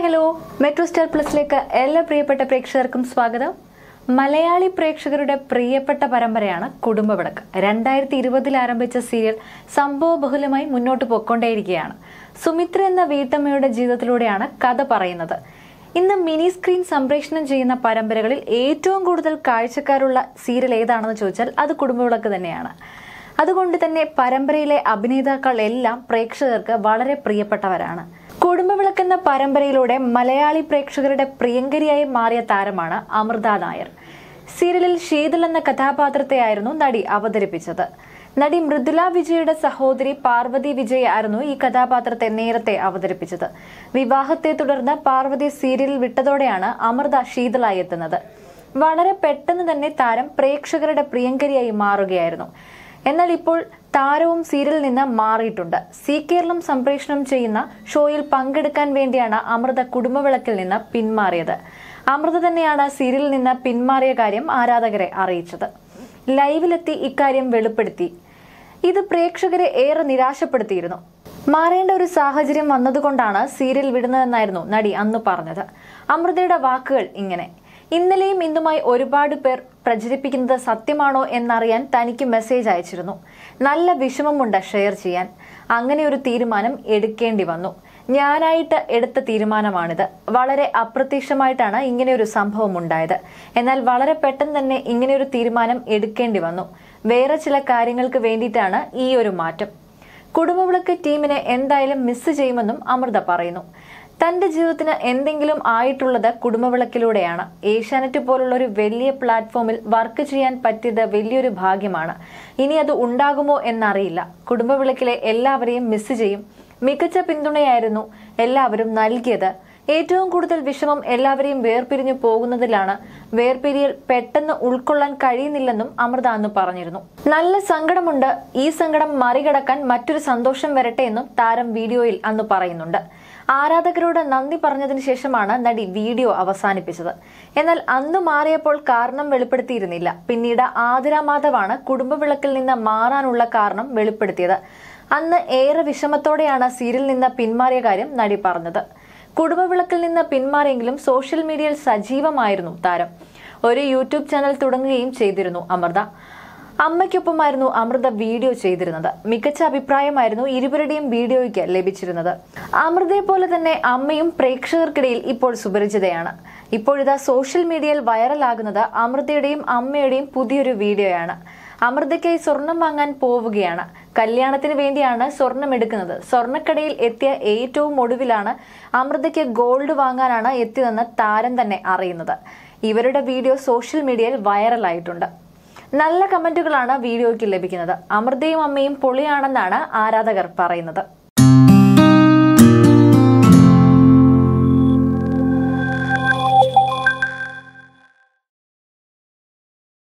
hello metro star പ്ലസിലേക്ക് എല്ലാ പ്രിയപ്പെട്ട പ്രേക്ഷകർക്കും സ്വാഗതം മലയാളി പ്രേക്ഷകരുടെ പ്രിയപ്പെട്ട പരമ്പരയാണ് കുടുംബവിളക്ക് രണ്ടായിരത്തി ഇരുപതിൽ ആരംഭിച്ച സീരിയൽ സംഭവബഹുലമായി മുന്നോട്ട് പോയിക്കൊണ്ടേയിരിക്കുകയാണ് സുമിത്ര എന്ന വീട്ടമ്മയുടെ ജീവിതത്തിലൂടെയാണ് കഥ പറയുന്നത് ഇന്ന് മിനി സ്ക്രീൻ സംപ്രേഷണം ചെയ്യുന്ന പരമ്പരകളിൽ ഏറ്റവും കൂടുതൽ കാഴ്ചക്കാരുള്ള സീരിയൽ ഏതാണെന്ന് ചോദിച്ചാൽ അത് കുടുംബവിളക്ക് തന്നെയാണ് അതുകൊണ്ട് തന്നെ പരമ്പരയിലെ അഭിനേതാക്കൾ എല്ലാം പ്രേക്ഷകർക്ക് വളരെ പ്രിയപ്പെട്ടവരാണ് കുടുംബവിളക്ക് എന്ന പരമ്പരയിലൂടെ മലയാളി പ്രേക്ഷകരുടെ പ്രിയങ്കരിയായി മാറിയ താരമാണ് അമൃത നായർ സീരിയലിൽ ശീതൾ എന്ന കഥാപാത്രത്തെയായിരുന്നു നടി അവതരിപ്പിച്ചത് നടി മൃദുല വിജയുടെ സഹോദരി പാർവതി വിജയ് ആയിരുന്നു ഈ കഥാപാത്രത്തെ നേരത്തെ അവതരിപ്പിച്ചത് വിവാഹത്തെ തുടർന്ന് പാർവതി സീരിയലിൽ വിട്ടതോടെയാണ് അമൃത ശീതളായി എത്തുന്നത് വളരെ പെട്ടെന്ന് തന്നെ താരം പ്രേക്ഷകരുടെ പ്രിയങ്കരിയായി മാറുകയായിരുന്നു എന്നാൽ ഇപ്പോൾ താരവും സീരിയലിൽ നിന്ന് മാറിയിട്ടുണ്ട് സി കേരളം സംപ്രേഷണം ചെയ്യുന്ന ഷോയിൽ പങ്കെടുക്കാൻ വേണ്ടിയാണ് അമൃത കുടുംബവിളക്കിൽ നിന്ന് പിന്മാറിയത് അമൃത തന്നെയാണ് സീരിയലിൽ നിന്ന് പിന്മാറിയ കാര്യം ആരാധകരെ അറിയിച്ചത് ലൈവിലെത്തി ഇക്കാര്യം വെളിപ്പെടുത്തി ഇത് പ്രേക്ഷകരെ ഏറെ നിരാശപ്പെടുത്തിയിരുന്നു മാറേണ്ട ഒരു സാഹചര്യം വന്നതുകൊണ്ടാണ് സീരിയൽ വിടുന്നതെന്നായിരുന്നു നടി അന്ന് പറഞ്ഞത് അമൃതയുടെ വാക്കുകൾ ഇങ്ങനെ ഇന്നലെയും ഇന്നുമായി ഒരുപാട് പേർ പ്രചരിപ്പിക്കുന്നത് സത്യമാണോ എന്നറിയാൻ തനിക്ക് മെസ്സേജ് അയച്ചിരുന്നു നല്ല വിഷമമുണ്ട് ഷെയർ ചെയ്യാൻ അങ്ങനെ ഒരു തീരുമാനം എടുക്കേണ്ടി വന്നു ഞാനായിട്ട് എടുത്ത തീരുമാനമാണിത് വളരെ അപ്രത്യക്ഷമായിട്ടാണ് ഇങ്ങനെ ഒരു സംഭവം ഉണ്ടായത് എന്നാൽ വളരെ പെട്ടെന്ന് തന്നെ ഇങ്ങനെ ഒരു തീരുമാനം എടുക്കേണ്ടി വന്നു വേറെ ചില കാര്യങ്ങൾക്ക് വേണ്ടിയിട്ടാണ് ഈ ഒരു മാറ്റം കുടുംബവിളക്ക് ടീമിനെ എന്തായാലും മിസ് ചെയ്യുമെന്നും അമൃത പറയുന്നു തന്റെ ജീവിതത്തിന് എന്തെങ്കിലും ആയിട്ടുള്ളത് കുടുംബവിളക്കിലൂടെയാണ് ഏഷ്യാനെറ്റ് പോലുള്ള ഒരു വലിയ പ്ലാറ്റ്ഫോമിൽ വർക്ക് ചെയ്യാൻ പറ്റിയത് വലിയൊരു ഭാഗ്യമാണ് ഇനി അത് ഉണ്ടാകുമോ എന്നറിയില്ല കുടുംബവിളക്കിലെ എല്ലാവരെയും മിസ് ചെയ്യും മികച്ച പിന്തുണയായിരുന്നു എല്ലാവരും നൽകിയത് ഏറ്റവും കൂടുതൽ വിഷമം എല്ലാവരെയും വേർപിരിഞ്ഞു പോകുന്നതിലാണ് വേർപിരിയൽ പെട്ടെന്ന് ഉൾക്കൊള്ളാൻ കഴിയുന്നില്ലെന്നും അമൃത അന്ന് പറഞ്ഞിരുന്നു നല്ല സങ്കടമുണ്ട് ഈ സങ്കടം മറികടക്കാൻ മറ്റൊരു സന്തോഷം വരട്ടെ എന്നും താരം വീഡിയോയിൽ അന്ന് പറയുന്നുണ്ട് ആരാധകരോട് നന്ദി പറഞ്ഞതിന് ശേഷമാണ് നടി വീഡിയോ അവസാനിപ്പിച്ചത് എന്നാൽ അന്ന് മാറിയപ്പോൾ കാരണം വെളിപ്പെടുത്തിയിരുന്നില്ല പിന്നീട് ആതിര മാധവാണ് കുടുംബവിളക്കിൽ നിന്ന് മാറാനുള്ള കാരണം വെളിപ്പെടുത്തിയത് അന്ന് ഏറെ വിഷമത്തോടെയാണ് സീരിയലിൽ നിന്ന് പിന്മാറിയ കാര്യം നടി പറഞ്ഞത് കുടുംബവിളക്കിൽ നിന്ന് പിന്മാറിയെങ്കിലും സോഷ്യൽ മീഡിയയിൽ സജീവമായിരുന്നു താരം ഒരു യൂട്യൂബ് ചാനൽ തുടങ്ങുകയും ചെയ്തിരുന്നു അമൃത അമ്മയ്ക്കൊപ്പമായിരുന്നു അമൃത വീഡിയോ ചെയ്തിരുന്നത് മികച്ച അഭിപ്രായമായിരുന്നു ഇരുവരുടെയും വീഡിയോയ്ക്ക് ലഭിച്ചിരുന്നത് അമൃതയെ പോലെ തന്നെ അമ്മയും പ്രേക്ഷകർക്കിടയിൽ ഇപ്പോൾ സുപരിചിതയാണ് ഇപ്പോഴിതാ സോഷ്യൽ മീഡിയയിൽ വൈറലാകുന്നത് അമൃതയുടെയും അമ്മയുടെയും പുതിയൊരു വീഡിയോയാണ് അമൃതയ്ക്കായി സ്വർണം വാങ്ങാൻ പോവുകയാണ് കല്യാണത്തിന് വേണ്ടിയാണ് സ്വർണം എടുക്കുന്നത് സ്വർണ്ണക്കടയിൽ എത്തിയ ഏറ്റവും ഒടുവിലാണ് അമൃതയ്ക്ക് ഗോൾഡ് വാങ്ങാനാണ് എത്തിയതെന്ന് താരം തന്നെ അറിയുന്നത് ഇവരുടെ വീഡിയോ സോഷ്യൽ മീഡിയയിൽ വൈറലായിട്ടുണ്ട് നല്ല കമന്റുകളാണ് വീഡിയോയ്ക്ക് ലഭിക്കുന്നത് അമൃതയും അമ്മയും പൊളിയാണെന്നാണ് ആരാധകർ പറയുന്നത്